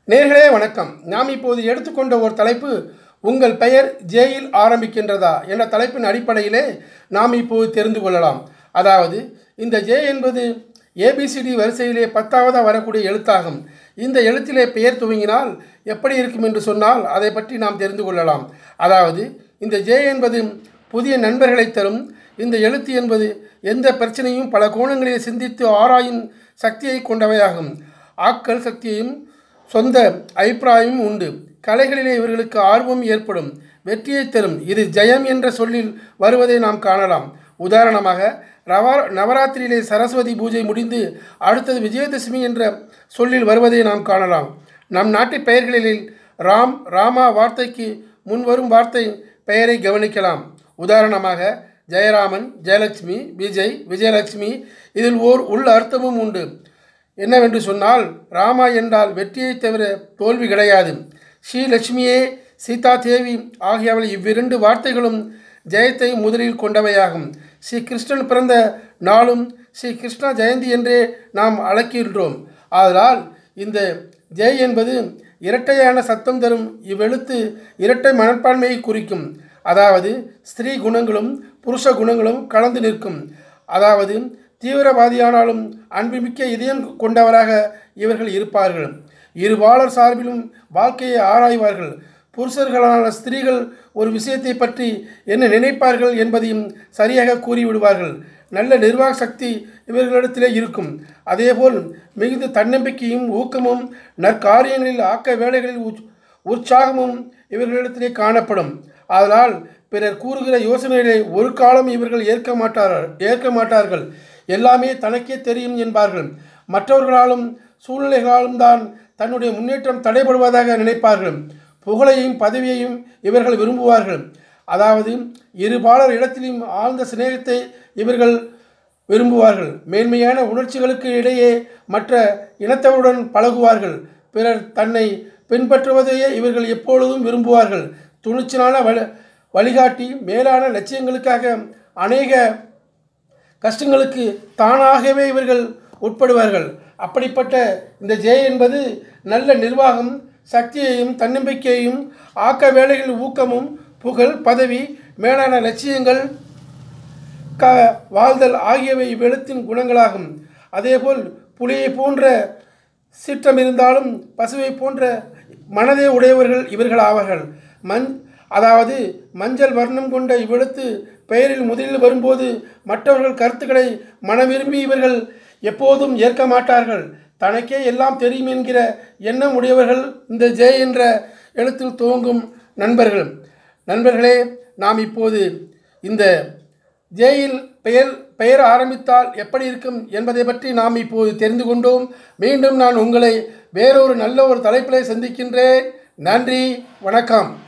நேர்களே வணக்கம் நாம் இப்போது எடுத்துக்கொண்ட ஒரு தலைப்பு உங்கள் பெயர் ஜேயில் ஆரம்பிக்கின்றதா என்ற தலைப்பின் அடிப்படையிலே நாம் இப்போது தெரிந்து கொள்ளலாம் அதாவது இந்த ஜே என்பது ஏபிசிடி வரிசையிலே பத்தாவதாக வரக்கூடிய எழுத்தாகும் இந்த எழுத்திலே பெயர் துவங்கினால் எப்படி இருக்கும் என்று சொன்னால் அதை பற்றி நாம் தெரிந்து கொள்ளலாம் அதாவது இந்த ஜே என்பது புதிய நண்பர்களை தரும் இந்த எழுத்து என்பது எந்த பிரச்சனையும் பல கோணங்களில் சிந்தித்து ஆராயும் சக்தியை கொண்டவையாகும் ஆக்கல் சக்தியையும் சொந்த அபிப்பிராயமும் உண்டு கலைகளிலே இவர்களுக்கு ஆர்வம் ஏற்படும் வெற்றியை தரும் இது ஜெயம் என்ற சொல்லில் வருவதை நாம் காணலாம் உதாரணமாக ரவா நவராத்திரியிலே சரஸ்வதி பூஜை முடிந்து அடுத்தது விஜயதசமி என்ற சொல்லில் வருவதை நாம் காணலாம் நம் நாட்டு பெயர்களில் ராம் ராமா வார்த்தைக்கு முன்வரும் வார்த்தை பெயரை கவனிக்கலாம் உதாரணமாக ஜெயராமன் ஜெயலட்சுமி விஜய் விஜயலட்சுமி இதில் ஓர் உள் அர்த்தமும் உண்டு என்னவென்று சொன்னால் ராமா என்றால் வெற்றியை தவிர தோல்வி கிடையாது ஸ்ரீலட்சுமியே சீதா தேவி ஆகியவள் இவ்விரண்டு வார்த்தைகளும் ஜெயத்தை முதலில் கொண்டவையாகும் ஸ்ரீ கிருஷ்ணன் பிறந்த நாளும் ஸ்ரீ கிருஷ்ண ஜெயந்தி என்றே நாம் அழைக்கின்றோம் ஆதலால் இந்த ஜெய் என்பது இரட்டையான சத்தம் தரும் இவ்வெழுத்து இரட்டை மனப்பான்மையை குறிக்கும் அதாவது ஸ்திரீ குணங்களும் புருஷ குணங்களும் கலந்து நிற்கும் அதாவது தீவிரவாதியானாலும் அன்புமிக்க இதயம் கொண்டவராக இவர்கள் இருப்பார்கள் இருபாலர் சார்பிலும் வாழ்க்கையை ஆராய்வார்கள் புருஷர்களான ஸ்திரீகள் ஒரு விஷயத்தை பற்றி என்ன நினைப்பார்கள் என்பதையும் சரியாக கூறிவிடுவார்கள் நல்ல நிர்வாக சக்தி இவர்களிடத்திலே இருக்கும் அதேபோல் மிகுந்த தன்னம்பிக்கையும் ஊக்கமும் நற்காரியங்களில் ஆக்க வேலைகளில் உற் உற்சாகமும் இவர்களிடத்திலே காணப்படும் அதனால் பிறர் கூறுகிற யோசனைகளை ஒரு காலம் இவர்கள் ஏற்க மாட்டார்கள் ஏற்க மாட்டார்கள் எல்லாமே தனக்கே தெரியும் என்பார்கள் மற்றவர்களாலும் சூழ்நிலைகளாலும் தான் தன்னுடைய முன்னேற்றம் தடைபடுவதாக நினைப்பார்கள் புகழையும் பதவியையும் இவர்கள் விரும்புவார்கள் அதாவது இருபாலர் இடத்திலும் ஆழ்ந்த சிநேகத்தை இவர்கள் விரும்புவார்கள் மேன்மையான உணர்ச்சிகளுக்கு இடையே மற்ற இனத்தவருடன் பழகுவார்கள் பிறர் தன்னை பின்பற்றுவதையே இவர்கள் எப்பொழுதும் விரும்புவார்கள் துணிச்சலான வழி வழிகாட்டி மேலான லட்சியங்களுக்காக அநேக கஷ்டங்களுக்கு தானாகவே இவர்கள் உட்படுவார்கள் அப்படிப்பட்ட இந்த ஜெய் என்பது நல்ல நிர்வாகம் சக்தியையும் தன்னம்பிக்கையையும் ஆக்க வேலைகள் ஊக்கமும் புகழ் பதவி மேலான லட்சியங்கள் க வாழ்தல் ஆகியவை இவ்வெழுத்தின் குணங்களாகும் அதேபோல் புலியை போன்ற சீற்றம் இருந்தாலும் பசுவை போன்ற மனதை உடையவர்கள் இவர்கள் ஆவார்கள் மண் அதாவது மஞ்சள் வர்ணம் கொண்ட இவ்வெழுத்து பெயரில் முதலில் வரும்போது மற்றவர்கள் கருத்துக்களை மனவிரும்பி இவர்கள் எப்போதும் ஏற்க மாட்டார்கள் தனக்கே எல்லாம் தெரியும் என்கிற எண்ணம் உடையவர்கள் இந்த ஜெய என்ற எழுத்தில் துவங்கும் நண்பர்கள் நண்பர்களே நாம் இப்போது இந்த ஜேயில் பெயர் பெயர் ஆரம்பித்தால் எப்படி இருக்கும் என்பதை பற்றி நாம் இப்போது தெரிந்து கொண்டோம் மீண்டும் நான் உங்களை வேறொரு நல்ல ஒரு தலைப்பிலே சந்திக்கின்றேன் நன்றி வணக்கம்